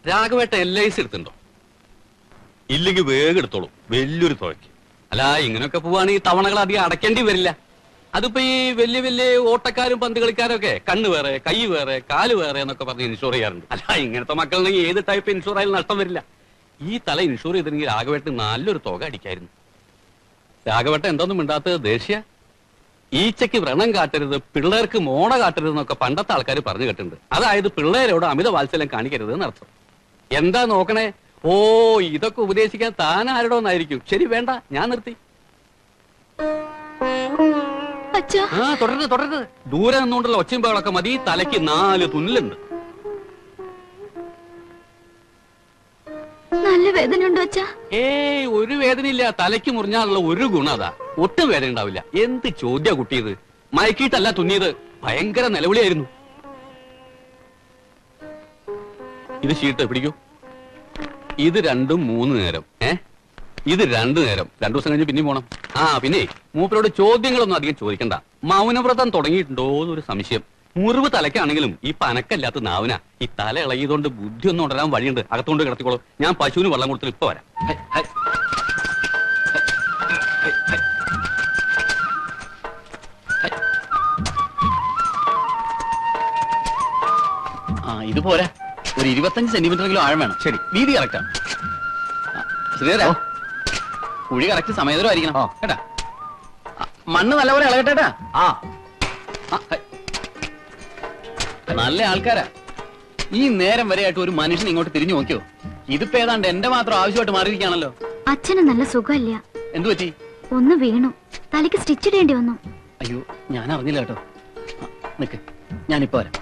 രാഘവേട്ട L I C എടുത്തിട്ടുണ്ടോ ഇല്ലെങ്കിൽ വേഗം എടുത്തോളൂ വലിയൊരു തുകയ്ക്ക് അല്ല ഇങ്ങനെയൊക്കെ പോവാണെങ്കിൽ തവണകൾ അധികം അടയ്ക്കേണ്ടി വരില്ല അതിപ്പോ ഈ വലിയ വലിയ ഓട്ടക്കാരും പന്ത് കളിക്കാരും ഒക്കെ കണ്ണ് വേറെ കൈ വേറെ കാല് വേറെ എന്നൊക്കെ പറഞ്ഞ് ഇൻഷുർ ചെയ്യാറുണ്ട് അല്ല ഇങ്ങനത്തെ മക്കളുണ്ടെങ്കിൽ ഏത് ടൈപ്പ് ഇൻഷുർ ആയാലും നഷ്ടം വരില്ല ഈ തല ഇൻഷുർ ചെയ്തിരുന്നെങ്കിൽ രാഘവേട്ടന് നല്ലൊരു തുക അടിക്കായിരുന്നു രാഘവേട്ടൻ എന്തോന്നും മിണ്ടാത്തത് ദേഷ്യ ഈച്ചയ്ക്ക് വ്രണം കാട്ടരുത് പിള്ളേർക്ക് മോണ കാട്ടരുത് എന്നൊക്കെ പണ്ടത്തെ ആൾക്കാർ പറഞ്ഞു കേട്ടിട്ടുണ്ട് അതായത് പിള്ളേരോട് അമിത വാത്സല്യം കാണിക്കരുത് എന്നർത്ഥം എന്താ നോക്കണേ ഓ ഇതൊക്കെ ഉപദേശിക്കാൻ താൻ ആരോടൊന്നായിരിക്കും ശരി വേണ്ട ഞാൻ നിർത്തി അച്ഛാ ആ തുടരുത് തുടരുത് ദൂരെ നിന്നുകൊണ്ടുള്ള ഒച്ചയും ബഹളമൊക്കെ മതി തലയ്ക്ക് നാല് തുന്നലുണ്ട് നല്ല വേദനയുണ്ടോ അച്ഛാ ഏയ് ഒരു വേദനയില്ല തലയ്ക്ക് മുറിഞ്ഞാലുള്ള ഒരു ഗുണം അതാ ഒട്ടും വേദന ഉണ്ടാവില്ല എന്ത് ചോദ്യ കുട്ടിയത് മയക്കിയിട്ടല്ല തുന്നിയത് ഭയങ്കര നിലവിളിയായിരുന്നു ഇത് ഷീട്ട് പിടിക്കൂ ഇത് രണ്ടും മൂന്ന് നേരം ഏ ഇത് രണ്ടു നേരം രണ്ടു ദിവസം കഴിഞ്ഞ് പിന്നെയും പോണം ആ പിന്നെ മൂപ്പരോട് ചോദ്യങ്ങളൊന്നും അധികം ചോദിക്കണ്ട മൗനവ്രതം തുടങ്ങിയിട്ടുണ്ടോ എന്നൊരു സംശയം മുറിവ് തലയ്ക്കാണെങ്കിലും ഈ പനക്കല്ലാത്ത നാവന ഈ തല ഇളകിയതുകൊണ്ട് ബുദ്ധി ഒന്നും ഉണരാൻ വഴിയുണ്ട് അകത്തോണ്ട് കിടത്തിക്കോളൂ ഞാൻ പശുവിന് വെള്ളം കൊടുത്തിട്ട് ഇപ്പൊ വരാം ഹൈ, ഹൈ. ആ ഇത് പോരാ ഒരു ഇരുപത്തഞ്ച് സെന്റിമീറ്ററെങ്കിലും ആഴം വേണം ശരി വീതി കറക്റ്റാണ് ശ്രീധര കുഴി കറക്റ്റ് സമയതരമായിരിക്കണം കേട്ടാ ആ, മണ്ണ് നല്ലപോലെ ഇളകട്ടേട്ടാ ആ ആ, ഹൈ. നല്ല ആൾക്കാരാ ഈ നേരം വരെയായിട്ട് ഒരു മനുഷ്യൻ ഇങ്ങോട്ട് തിരിഞ്ഞു നോക്കിയോ ഇതിപ്പോ ഏതാണ്ട് എന്റെ മാത്രം ആവശ്യമായിട്ട് മാറിയിരിക്കുകയാണല്ലോ അച്ഛന് നല്ല സുഖമില്ല എന്തു പറ്റി ഒന്ന് വീണു തലയ്ക്ക് സ്റ്റിച്ച് ഇടേണ്ടി വന്നു അയ്യോ ഞാൻ അറിഞ്ഞില്ല കേട്ടോ ആ, നിക്ക് ഞാനിപ്പോ വരാം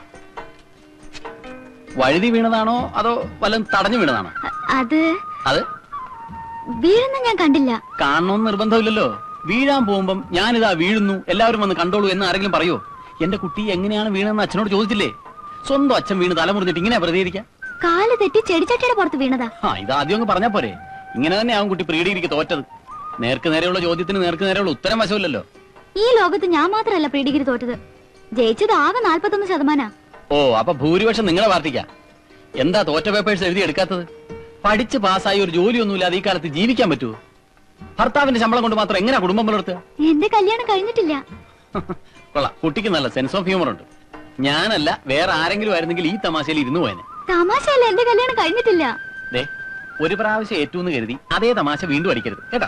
വഴുതി വീണതാണോ അതോ വല്ലതും തടഞ്ഞു വീണതാണോ അ- അത് അത് വീഴുന്ന ഞാൻ കണ്ടില്ല കാണണമെന്ന് നിർബന്ധമില്ലല്ലോ വീഴാൻ പോകുമ്പം ഞാനിതാ വീഴുന്നു എല്ലാവരും വന്ന് കണ്ടോളൂ എന്ന് ആരെങ്കിലും പറയോ എന്റെ കുട്ടി എങ്ങനെയാണ് വീണെന്ന് അച്ഛനോട് ചോദിച്ചില്ലേ സ്വന്തം അച്ഛൻ വീണ് തലമുറിഞ്ഞിട്ട് ഇങ്ങനെ പ്രതികരിക്കാം കാല് തെറ്റി ചെടിച്ചട്ടിയുടെ പുറത്ത് വീണതാ ആ ഇത് ആദ്യം അങ്ങ് പറഞ്ഞാ പോരെ ഇങ്ങനെ തന്നെ ആവും കുട്ടി പ്രീ ഡിഗ്രിക്ക് തോറ്റത് നേർക്ക് നേരെയുള്ള ചോദ്യത്തിന് നേർക്ക് നേരെയുള്ള ഉത്തരം വശമില്ലല്ലോ ഈ ലോകത്ത് ഞാൻ മാത്രമല്ല പ്രീ ഡിഗ്രി തോറ്റത് ജയിച്ചത് ആകെ നാൽപ്പത്തൊന്ന് ശതമാനാ ഓ അപ്പൊ ഭൂരിപക്ഷം നിങ്ങളെ പാർട്ടിക്കാ എന്താ തോറ്റ പേപ്പേഴ്സ് എഴുതി എടുക്കാത്തത് പഠിച്ച് പാസ്സായി ഒരു ജോലിയൊന്നുമില്ലാതെ ഈ കാലത്ത് ജീവിക്കാൻ പറ്റുമോ ഭർത്താവിന്റെ ശമ്പളം കൊണ്ട് മാത്രം എങ്ങനെയാ കുടുംബം പുലർത്തുക എന്റെ കല്യാണം കഴിഞ്ഞിട്ടില്ല കൊള്ളാം കുട്ടിക്ക് നല്ല സെൻസ് ഓഫ് ഹ്യൂമർ ഉണ്ട് ഞാനല്ല വേറെ ആരെങ്കിലും ആയിരുന്നെങ്കിൽ ഈ തമാശയിൽ ഇരുന്നു പോയനെ തമാശയല്ല എന്റെ കല്യാണം കഴിഞ്ഞിട്ടില്ല ദേ ഒരു പ്രാവശ്യം ഏറ്റവും കരുതി അതേ തമാശ വീണ്ടും അടിക്കരുത് കേട്ടാ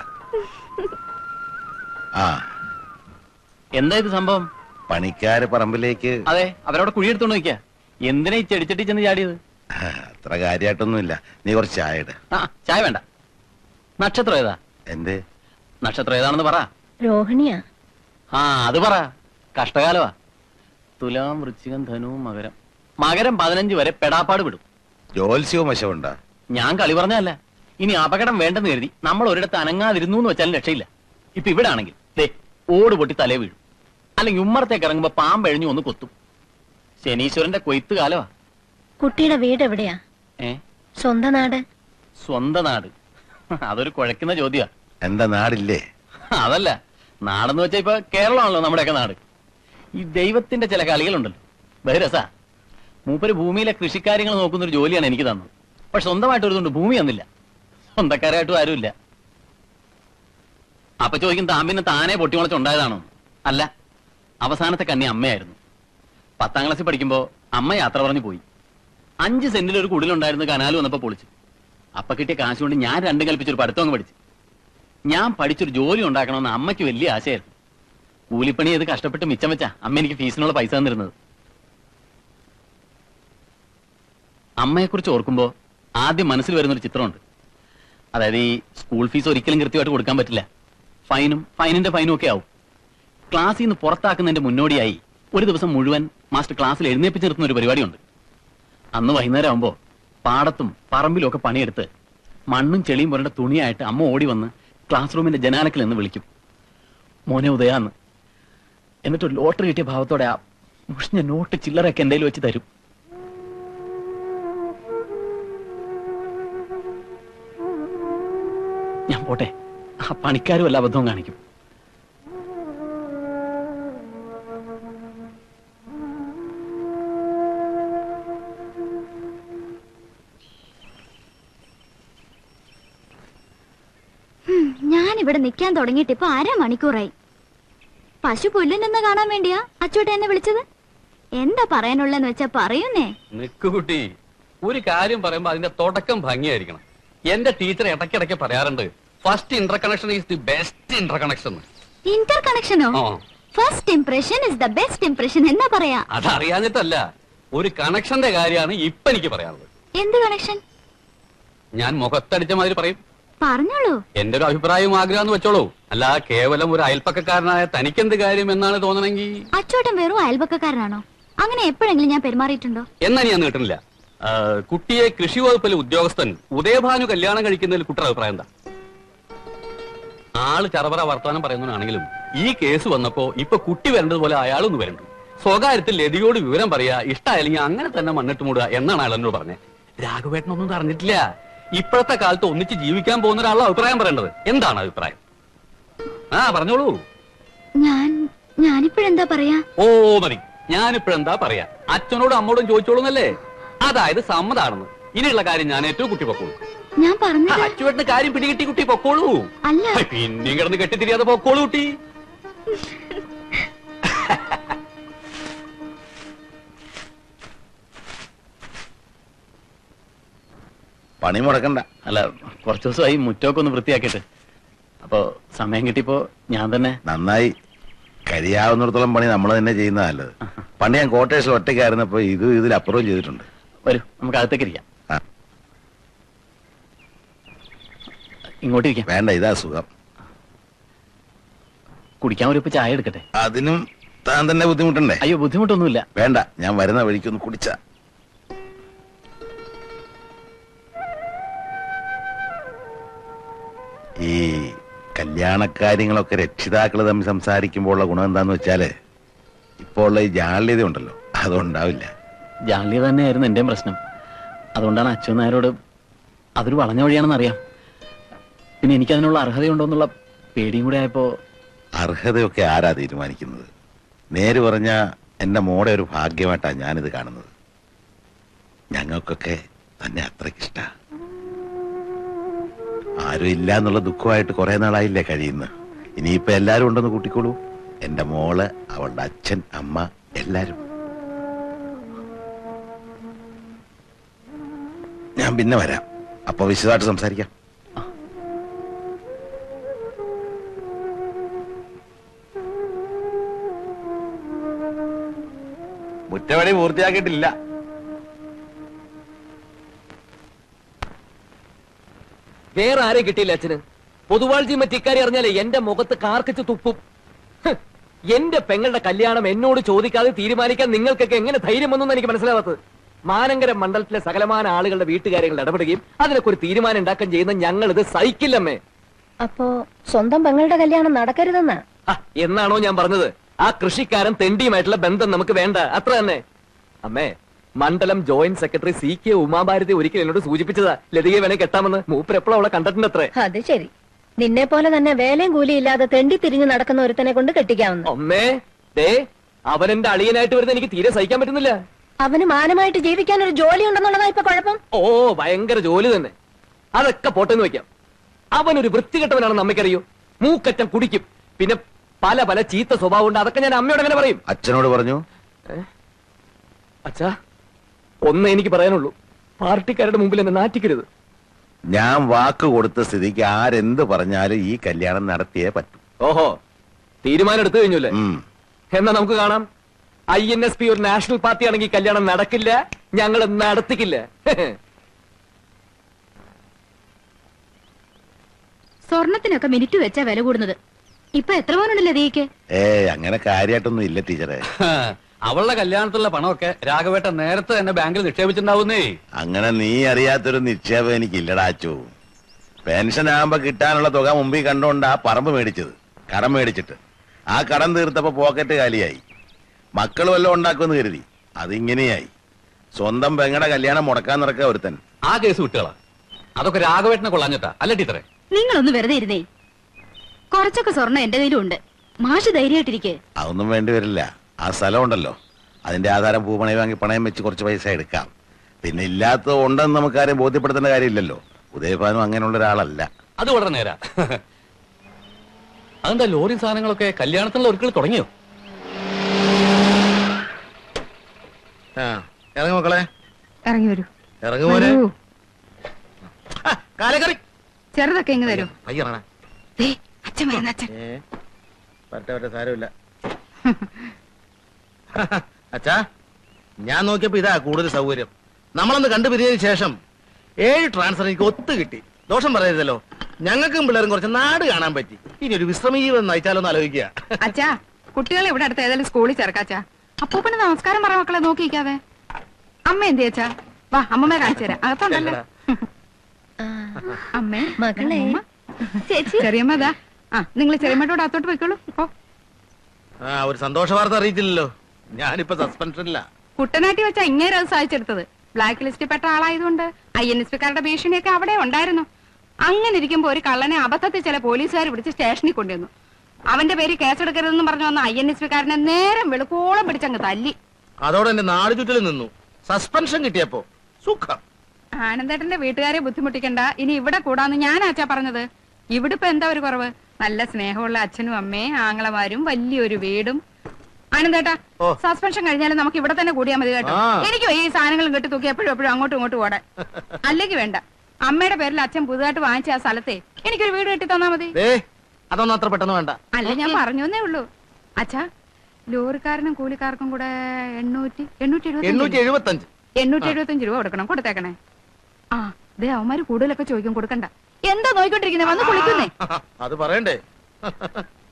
ആ എന്താ ഇത് സംഭവം പണിക്കാര് പറമ്പിലേക്ക് അതെ അവരവിടെ കുഴിയെടുത്തോണ്ട് നിൽക്കുക എന്തിനാ ഈ ചെടിച്ചട്ടി ചെന്ന് ചാടിയത് ആ, അത്ര കാര്യമായിട്ടൊന്നുമില്ല നീ കുറച്ച് ചായ ഇട് ആ ചായ വേണ്ട നക്ഷത്രം ഏതാ എന്ത് നക്ഷത്രം ഏതാണെന്ന് പറ രോഹിണിയാ ആ അത് പറ കഷ്ടകാലമാ തുലാം വൃശ്ചികം ധനു മകരം മകരം പതിനഞ്ച് വരെ പെടാപ്പാട് വിടും ജോത്സ്യവും വശമുണ്ടാ ഞാൻ കളി പറഞ്ഞല്ല ഇനി അപകടം വേണ്ടെന്ന് കരുതി നമ്മൾ ഒരിടത്ത് അനങ്ങാതിരുന്നു എന്ന് വെച്ചാലും രക്ഷയില്ല ഇപ്പൊ ഇവിടെ ആണെങ്കിൽ ദേ ഓട് പൊട്ടി തലേ വീഴും അല്ലെങ്കിൽ ഉമ്മറത്തേക്ക് ഇറങ്ങുമ്പോ പാമ്പെഴിഞ്ഞു ഒന്ന് കൊത്തും ശനീശ്വരന്റെ കൊയ്ത്ത് കാലമാ കുട്ടിയുടെ വീട് എവിടെയാ ഏ സ്വന്തം നാട് സ്വന്തം നാട് അതൊരു കുഴക്കുന്ന ചോദ്യമാ എന്താ നാടില്ലേ അതല്ല നാടെന്ന് വെച്ചാ ഇപ്പൊ കേരളമാണല്ലോ നമ്മുടെയൊക്കെ നാട് ഈ ദൈവത്തിന്റെ ചില കളികളുണ്ടല്ലോ ബഹിരസ മൂപ്പര് ഭൂമിയിലെ കൃഷിക്കാര്യങ്ങൾ നോക്കുന്ന ഒരു ജോലിയാണ് എനിക്ക് തന്നത് പക്ഷെ സ്വന്തമായിട്ട് ഒരു ഭൂമി തന്നില്ല സ്വന്തക്കാരായിട്ടും ആരുമില്ല അപ്പൊ ചോദിക്കും താൻ പിന്നെ താനെ പൊട്ടിമുളച്ചുണ്ടായതാണോ അല്ല അവസാനത്തെ കന്നി അമ്മയായിരുന്നു പത്താം ക്ലാസ്സിൽ പഠിക്കുമ്പോ അമ്മ യാത്ര പറഞ്ഞു പോയി അഞ്ച് സെന്റിൽ ഒരു കുടിലുണ്ടായിരുന്നു കനാല് വന്നപ്പോ പൊളിച്ചു അപ്പൊ കിട്ടിയ കാശ് കൊണ്ട് ഞാൻ രണ്ടും കൽപ്പിച്ചൊരു പഠിത്തം അങ്ങ് പഠിച്ചു ഞാൻ പഠിച്ചൊരു ജോലി ഉണ്ടാക്കണമെന്ന് അമ്മയ്ക്ക് വലിയ ആശയായിരുന്നു കൂലിപ്പണി ചെയ്ത് കഷ്ടപ്പെട്ട് മിച്ചം വെച്ചാ അമ്മ എനിക്ക് ഫീസിനുള്ള പൈസ തന്നിരുന്നത് അമ്മയെക്കുറിച്ച് ഓർക്കുമ്പോ ആദ്യം മനസ്സിൽ വരുന്ന ഒരു ചിത്രമുണ്ട് അതായത് ഈ സ്കൂൾ ഫീസ് ഒരിക്കലും കൃത്യമായിട്ട് കൊടുക്കാൻ പറ്റില്ല ഫൈനും ഫൈനിന്റെ ഫൈനും ഒക്കെ ആവും ക്ലാസ്സിൽ നിന്ന് പുറത്താക്കുന്നതിന്റെ മുന്നോടിയായി ഒരു ദിവസം മുഴുവൻ മാസ്റ്റർ ക്ലാസ്സിൽ എഴുന്നേപ്പിച്ച് നിർത്തുന്ന ഒരു പരിപാടിയുണ്ട് അന്ന് വൈകുന്നേരം ആകുമ്പോ പാടത്തും പറമ്പിലും ഒക്കെ പണിയെടുത്ത് മണ്ണും ചെളിയും പുരണ്ട തുണിയായിട്ട് അമ്മ ഓടി വന്ന് ക്ലാസ് റൂമിന്റെ ജനാലക്കിൽ നിന്ന് വിളിക്കും മോനെ ഉദയാന്ന് എന്നിട്ട് ഒരു ലോട്ടറി കിട്ടിയ ഭാവത്തോടെ ആ മുഷിഞ്ഞ നോട്ട് ചില്ലറൊക്കെ എന്റെ വെച്ച് തരും ഞാൻ പോട്ടെ ആ പണിക്കാരും വല്ല അബദ്ധവും കാണിക്കും ഇവിടെ നിൽക്കാൻ തുടങ്ങിയിട്ട് ഇപ്പൊ അരമണിക്കൂറായി പശു പുല്ലിനെന്ന് കാണാൻ വേണ്ടിയാ അച്ചോട്ട എന്നെ വിളിച്ചത് എന്താ പറയാനുള്ളെന്ന് വെച്ചാ പറയുന്നേ നിക്ക് കുട്ടി ഒരു കാര്യം പറയുമ്പോ അതിന്റെ തുടക്കം ഭംഗിയായിരിക്കണം എന്റെ ടീച്ചർ ഇടയ്ക്കിടയ്ക്ക് പറയാറുണ്ട് first interconnection is the best interconnection ഇന്റർ കണക്ഷനോ ആ first impression is the best impression എന്നാ പറയാ അതറിയാഞ്ഞിട്ടല്ല ഒരു കണക്ഷന്റെ കാര്യമാണ് ഇപ്പൊ എനിക്ക് പറയാനുള്ളത് എന്ത് കണക്ഷൻ ഞാൻ മുഖത്തടിച്ച മാതിരി പറയും പറഞ്ഞോളൂ എന്റെ ഒരു അഭിപ്രായം ആഗ്രഹം വെച്ചോളൂ അല്ല കേവലം ഒരു അയൽപ്പക്കക്കാരനായ തനിക്കെന്ത് കാര്യം എന്നാണ് തോന്നണമെങ്കിൽ അച്ചോട്ടൻ വെറും അയൽപക്കക്കാരനാണോ അങ്ങനെ എപ്പോഴെങ്കിലും ഞാൻ പെരുമാറിയിട്ടുണ്ടോ എന്നാ ഞാൻ നീട്ടുന്നില്ല ആ, കുട്ടിയെ കൃഷി വകുപ്പിലെ ഉദ്യോഗസ്ഥൻ ഉദയഭാനു കല്യാണം കഴിക്കുന്നതിൽ കുട്ടിയുടെ അഭിപ്രായം എന്താ ആള് ചറപറ വർത്തമാനം പറയുന്നതാണെങ്കിലും ഈ കേസ് വന്നപ്പോ ഇപ്പൊ കുട്ടി വരേണ്ടതുപോലെ അയാളൊന്ന് വരണ്ടു സ്വകാര്യത്തിൽ ലതിയോട് വിവരം പറയാ ഇഷ്ടമായില്ലെങ്കിൽ അങ്ങനെ തന്നെ മണ്ണിട്ട് മൂടുക എന്നാണ് അയാൾ എന്നോട് പറഞ്ഞത് രാഘവേട്ടനൊന്നും പറഞ്ഞിട്ടില്ല ഇപ്പോഴത്തെ കാലത്ത് ഒന്നിച്ച് ജീവിക്കാൻ പോകുന്ന ഒരാളുടെ അഭിപ്രായം പറയേണ്ടത് എന്താണ് അഭിപ്രായം ആ പറഞ്ഞോളൂ ഞാൻ ഞാനിപ്പോഴെന്താ പറയാ ഓ മതി ഞാനിപ്പോഴെന്താ പറയാ അച്ഛനോടും അമ്മോടും ചോദിച്ചോളൂന്നല്ലേ അതായത് സമ്മതാണെന്ന് ഇനിയുള്ള കാര്യം ഞാൻ ഏറ്റവും കുട്ടി പൊക്കോളൂ ഞാൻ പറഞ്ഞത് അച്ചുവേട്ടന് കാര്യം പിടികിട്ടി കുട്ടി പൊക്കോളൂ അല്ല ഹൈ, പിന്നെയും കിടന്ന് കെട്ടിത്തിരിയാതെ പൊക്കോളൂ കുട്ടി പണി മുടക്കണ്ട അല്ല കുറച്ചു ദിവസമായി മുറ്റമൊക്കെ ഒന്ന് വൃത്തിയാക്കിയിട്ട് അപ്പോ സമയം കിട്ടിയപ്പോ ഞാൻ തന്നെ നന്നായി കഴിയാവുന്നിടത്തോളം പണി നമ്മൾ തന്നെ ചെയ്യുന്ന നല്ലത് പണ്ട് ഞാൻ കോട്ടേഴ്സിൽ ഒറ്റയ്ക്കായിരുന്നപ്പോ ഇത് ഇതിലപ്പുറവും ചെയ്തിട്ടുണ്ട് വരൂ നമുക്ക് അകത്തേക്ക് ഇരിക്കാം ആ. ഇങ്ങോട്ടിരിക്കാം വേണ്ട ഇതാ സുഖം കുടിക്കാൻ ഒരു ഇപ്പൊ ചായ എടുക്കട്ടെ അതിനും താൻ തന്നെ ബുദ്ധിമുട്ടുണ്ടേ അയ്യോ ബുദ്ധിമുട്ടൊന്നുമില്ല വേണ്ട ഞാൻ വരുന്ന വഴിക്കൊന്ന് കുടിച്ച ഈ കല്യാണക്കാര്യങ്ങളൊക്കെ രക്ഷിതാക്കൾ തമ്മിൽ സംസാരിക്കുമ്പോൾ ഉള്ള ഗുണം എന്താന്ന് വെച്ചാല് ഇപ്പോൾ ഉള്ള ഈ ജാള്യത ഉണ്ടല്ലോ അതുണ്ടാവില്ല ജാള്യ തന്നെയായിരുന്നു എന്റെയും പ്രശ്നം അതുകൊണ്ടാണ് അച്ഛൻ നായരോട് അതൊരു വളഞ്ഞ വഴിയാണെന്ന് അറിയാം പിന്നെ എനിക്കതിനുള്ള അർഹതയുണ്ടോന്നുള്ള പേടിയും കൂടെ ആയപ്പോ അർഹതയൊക്കെ ആരാ തീരുമാനിക്കുന്നത് നേര് പറഞ്ഞ എന്റെ മോടെ ഒരു ഭാഗ്യമായിട്ടാണ് ഞാനിത് കാണുന്നത് ഞങ്ങൾക്കൊക്കെ തന്നെ അത്രയ്ക്കിഷ്ട ആരും ഇല്ല എന്നുള്ള ദുഃഖമായിട്ട് കുറെ നാളായില്ലേ കഴിയുന്നു ഇനിയിപ്പോ എല്ലാരും ഉണ്ടെന്ന് കൂട്ടിക്കോളൂ എന്റെ മോള് അവളുടെ അച്ഛൻ അമ്മ എല്ലാരും ഞാൻ പിന്നെ വരാം അപ്പൊ വിശദമായിട്ട് സംസാരിക്കാം മുറ്റവടി പൂർത്തിയാക്കിയിട്ടില്ല വേറെ ആരെ കിട്ടിയില്ല അച്ഛന് പൊതുവാൾജി മറ്റിക്കാരി അറിഞ്ഞാലേ എന്റെ മുഖത്ത് കാർക്കിച്ച് തുപ്പും ഹ്, എന്റെ പെങ്ങളുടെ കല്യാണം എന്നോട് ചോദിക്കാതെ തീരുമാനിക്കാൻ നിങ്ങൾക്കൊക്കെ എങ്ങനെ ധൈര്യം വന്നു എനിക്ക് മനസ്സിലാവാത്തത് മാനങ്കര മണ്ഡലത്തിലെ സകലമാന ആളുകളുടെ വീട്ടുകാര്യങ്ങൾ ഇടപെടുകയും അതിനൊക്കെ ഒരു തീരുമാനം ഉണ്ടാക്കാൻ ചെയ്യുന്ന ഞങ്ങൾ ഇത് സഹിക്കില്ലമ്മേ അപ്പോ സ്വന്തം പെങ്ങളുടെ കല്യാണം നടക്കരുതെന്നാ ആ, എന്നാണോ ഞാൻ പറഞ്ഞത് ആ കൃഷിക്കാരൻ തെണ്ടിയുമായിട്ടുള്ള ബന്ധം നമുക്ക് വേണ്ട അത്ര തന്നെ അമ്മേ മണ്ഡലം joint secretary C K Umabharathi ഒരിക്കൽ എന്നോട് സൂചിപ്പിച്ചതാ ലതികയെ വേണേ കെട്ടാമെന്ന് മൂപ്പർ എപ്പോഴും അവളെ കണ്ടിട്ടുണ്ട് അത്രേ അത് ശരി നിന്നെ പോലെ തന്നെ വേലയും കൂലിയും ഇല്ലാതെ തെണ്ടി തിരിഞ്ഞു നടക്കുന്ന ഒരുത്തനെ കൊണ്ട് കെട്ടിക്കാവുന്നു അമ്മേ ദേ അവൻ എന്റെ അളിയനായിട്ട് വരുന്ന എനിക്ക് തീരെ സഹിക്കാൻ പറ്റുന്നില്ല അവന് മാനമായിട്ട് ജീവിക്കാൻ ഒരു ജോലി ഉണ്ടെന്നുള്ളതാ ഇപ്പൊ കുഴപ്പം ഓ ഭയങ്കര ജോലി തന്നെ അതൊക്കെ പോട്ടെന്ന് വെക്കാം അവൻ ഒരു വൃത്തികെട്ടവനാണെന്ന് അമ്മയ്ക്കറിയോ മൂക്കറ്റം കുടിക്കും പിന്നെ പല പല ചീത്ത സ്വഭാവം ഉണ്ട് അതൊക്കെ ഞാൻ അമ്മയോട് എങ്ങനെ പറയും അച്ഛനോട് പറഞ്ഞു അച്ഛാ ഒന്ന് എനിക്ക് പറയാനുള്ളൂ പാർട്ടിക്കാരുടെ മുമ്പിൽ എന്നെ നാറ്റിക്കരുത് ഞാൻ വാക്ക് കൊടുത്ത സ്ഥിതിക്ക് ആരെന്ത് പറഞ്ഞാലും ഈ കല്യാണം നടത്തിയേ പറ്റൂ ഓഹോ തീരുമാനം എടുത്തു കഴിഞ്ഞല്ലേ ഉം. എന്നാ നമുക്ക് കാണാം ഐ എൻ എസ് പി ഒരു നാഷണൽ പാർട്ടി ആണെങ്കിൽ കല്യാണം നടക്കില്ല ഞങ്ങൾ നടത്തിക്കില്ല സ്വർണത്തിനൊക്കെ മിനിറ്റ് വെച്ചാ വില കൂടുന്നത് ഇപ്പൊ എത്ര പവനുണ്ടല്ലോ ദീക്ക് ഏ അങ്ങനെ കാര്യമായിട്ടൊന്നും ഇല്ല ടീച്ചറെ അവളുടെ കല്യാണത്തിലുള്ള പണമൊക്കെ രാഘവേട്ടൻ നേരത്തെ തന്നെ ബാങ്കിൽ നിക്ഷേപിച്ചിട്ടുണ്ടാവുന്നേ അങ്ങനെ നീ അറിയാത്തൊരു നിക്ഷേപം എനിക്കില്ലടാ അച്ചു പെൻഷൻ ആകുമ്പോ കിട്ടാനുള്ള തുക മുമ്പിൽ കണ്ടോണ്ട് ആ പറമ്പ് മേടിച്ചത് കടം മേടിച്ചിട്ട് ആ കടം തീർത്തപ്പോ പോക്കറ്റ് കാലിയായി മക്കൾ വല്ലതും ഉണ്ടാക്കുമെന്ന് കരുതി അതിങ്ങനെയായി സ്വന്തം പെങ്ങടെ കല്യാണം മുടക്കാൻ നടക്കുക ഒരുത്തൻ ആ കേസ് വിട്ടുകളാ അതൊക്കെ രാഘവേട്ടനെ കൊള്ളാഞ്ഞിട്ടാ അല്ല ടീച്ചറെ നിങ്ങളൊന്ന് വെറുതെ ഇരുന്നേ കുറച്ചൊക്കെ സ്വർണം എന്റെ കയ്യിലും ഉണ്ട് മാഷ് ധൈര്യമായിട്ടിരിക്കെ അതൊന്നും വേണ്ടി വരില്ല ആ സ്ഥലം ഉണ്ടല്ലോ അതിന്റെ ആധാരം പൂപ്പണയം വാങ്ങി പണയം വെച്ച് കുറച്ച് പൈസ എടുക്കാം പിന്നെ ഇല്ലാത്തത് ഉണ്ടെന്ന് നമുക്കാരെയും ബോധ്യപ്പെടുത്തേണ്ട കാര്യമില്ലല്ലോ ഉദയഭാനും അങ്ങനെയുള്ള ഒരാളല്ല അത് വളരെ നേരാ അതെന്താ ലോറി സാധനങ്ങളൊക്കെ കല്യാണത്തിനുള്ള ഒരുക്കൾ തുടങ്ങിയോ ആ ഇറങ്ങി മക്കളെ ഇറങ്ങി വരൂ ഇറങ്ങി മോനെ വരൂ. ആ, കാലക്കറി ചെറുതൊക്കെ ഇങ്ങ് തരൂ പയ്യ ഇറങ്ങണേ ദേ, അച്ഛൻ വരുന്ന അച്ഛൻ ഏ വരട്ടെ വരട്ടെ സാരമില്ല അച്ഛാ ഞാൻ നോക്കിയപ്പോ ഇതാ കൂടുതൽ സൗകര്യം നമ്മളൊന്ന് കണ്ടുപിരിഞ്ഞതിന് ശേഷം ഏഴ് ട്രാൻസ്ഫർ എനിക്ക് ഒത്തു കിട്ടി ദോഷം പറയരുതല്ലോ ഞങ്ങൾക്കും പിള്ളേരും കുറച്ച് നാട് കാണാൻ പറ്റി ഇനി ഒരു വിശ്രമ ജീവിതം നയിച്ചാലോ എന്ന് ആലോചിക്കുക അച്ഛാ കുട്ടികളെ ഇവിടെ അടുത്ത് ഏതായാലും സ്കൂളിൽ ചേർക്കാച്ചാ അപ്പൂപ്പന് നമസ്കാരം പറ മക്കളെ നോക്കിക്കാതെ അമ്മ എന്ത് ചേച്ചാ വാ അമ്മമ്മ കാണിച്ചു തരാം അകത്തുണ്ടല്ലോ അമ്മേ മകളെ. അമ്മ. ചേച്ചി ചെറിയമ്മ ഇതാ ആ നിങ്ങൾ ചെറിയമ്മയോട് അകത്തോട്ട് പോയിക്കോളൂ ഓ ആ ഒരു സന്തോഷ വാർത്ത അറിയിച്ചില്ലല്ലോ ഞാനിപ്പോ സസ്പെൻഷനില്ല കുട്ടനാട്ടി വെച്ചാ ഇങ്ങേരെ അത് സാധിച്ചെടുത്തത് ബ്ലാക്ക് ലിസ്റ്റിൽ പെട്ട ആളായതുകൊണ്ട് ഐ എൻ എസ് പിക്കാരുടെ ഭീഷണിയൊക്കെ അവിടെ ഉണ്ടായിരുന്നു അങ്ങനെ ഇരിക്കുമ്പോ ഒരു കള്ളനെ അബദ്ധത്തിൽ ചില പോലീസുകാർ പിടിച്ച് സ്റ്റേഷനിൽ കൊണ്ടുവന്നു അവന്റെ പേര് കേസെടുക്കരുതെന്ന് പറഞ്ഞു വന്ന ഐ എൻ എസ് പിക്കാരനെ നേരം വെളുക്കോളം പിടിച്ചങ്ങ് തല്ലി അതോടെ എന്റെ നാട് ചുറ്റിൽ നിന്നു സസ്പെൻഷൻ കിട്ടിയപ്പോ സുഖം ആനന്ദേട്ടന്റെ വീട്ടുകാരെ ബുദ്ധിമുട്ടിക്കണ്ട ഇനി ഇവിടെ കൂടാന്ന് ഞാൻ ആച്ചാ പറഞ്ഞത് ഇവിടെ ഇപ്പൊ എന്താ ഒരു കുറവ് നല്ല സ്നേഹമുള്ള അച്ഛനും അമ്മയും ആങ്ങളമാരും വലിയൊരു വീടും ആനന്ദേട്ടാ ഓ. സസ്പെൻഷൻ കഴിഞ്ഞാലും നമുക്ക് ഇവിടെ തന്നെ കൂടിയാൽ മതി കേട്ടോ ആ. എനിക്ക് ഈ സാധനങ്ങളും കെട്ടി തൂക്കി എപ്പോഴും എപ്പോഴും അങ്ങോട്ടും ഇങ്ങോട്ടും ഓടാൻ അല്ലെങ്കിൽ വേണ്ട അമ്മയുടെ പേരിൽ അച്ഛൻ പുതുതായിട്ട് വാങ്ങിച്ച ആ സ്ഥലത്തെ എനിക്കൊരു വീട് കെട്ടി തന്നാ മതി ഏ അതൊന്നും അത്ര പെട്ടെന്ന് വേണ്ട അല്ല ഞാൻ പറഞ്ഞേ ഉള്ളൂ അച്ഛാ ലോറിക്കാരനും കൂലിക്കാർക്കും കൂടെ എണ്ണൂറ്റി എണ്ണൂറ്റി എണ്ണൂറ്റി എഴുപത്തി എഴുപത്തി അഞ്ച് എണ്ണൂറ്റി എഴുപത്തഞ്ച് രൂപ കൊടുക്കണം കൊടുത്തേക്കണേ ആ ദേ അവന്മാര് കൂടുതലൊക്കെ ചോദിക്കും കൊടുക്കണ്ട എന്താ നോയിക്കൊണ്ടിരിക്കുന്നേ വന്ന് കുളിക്കുന്നേ അത് പറയണ്ടേ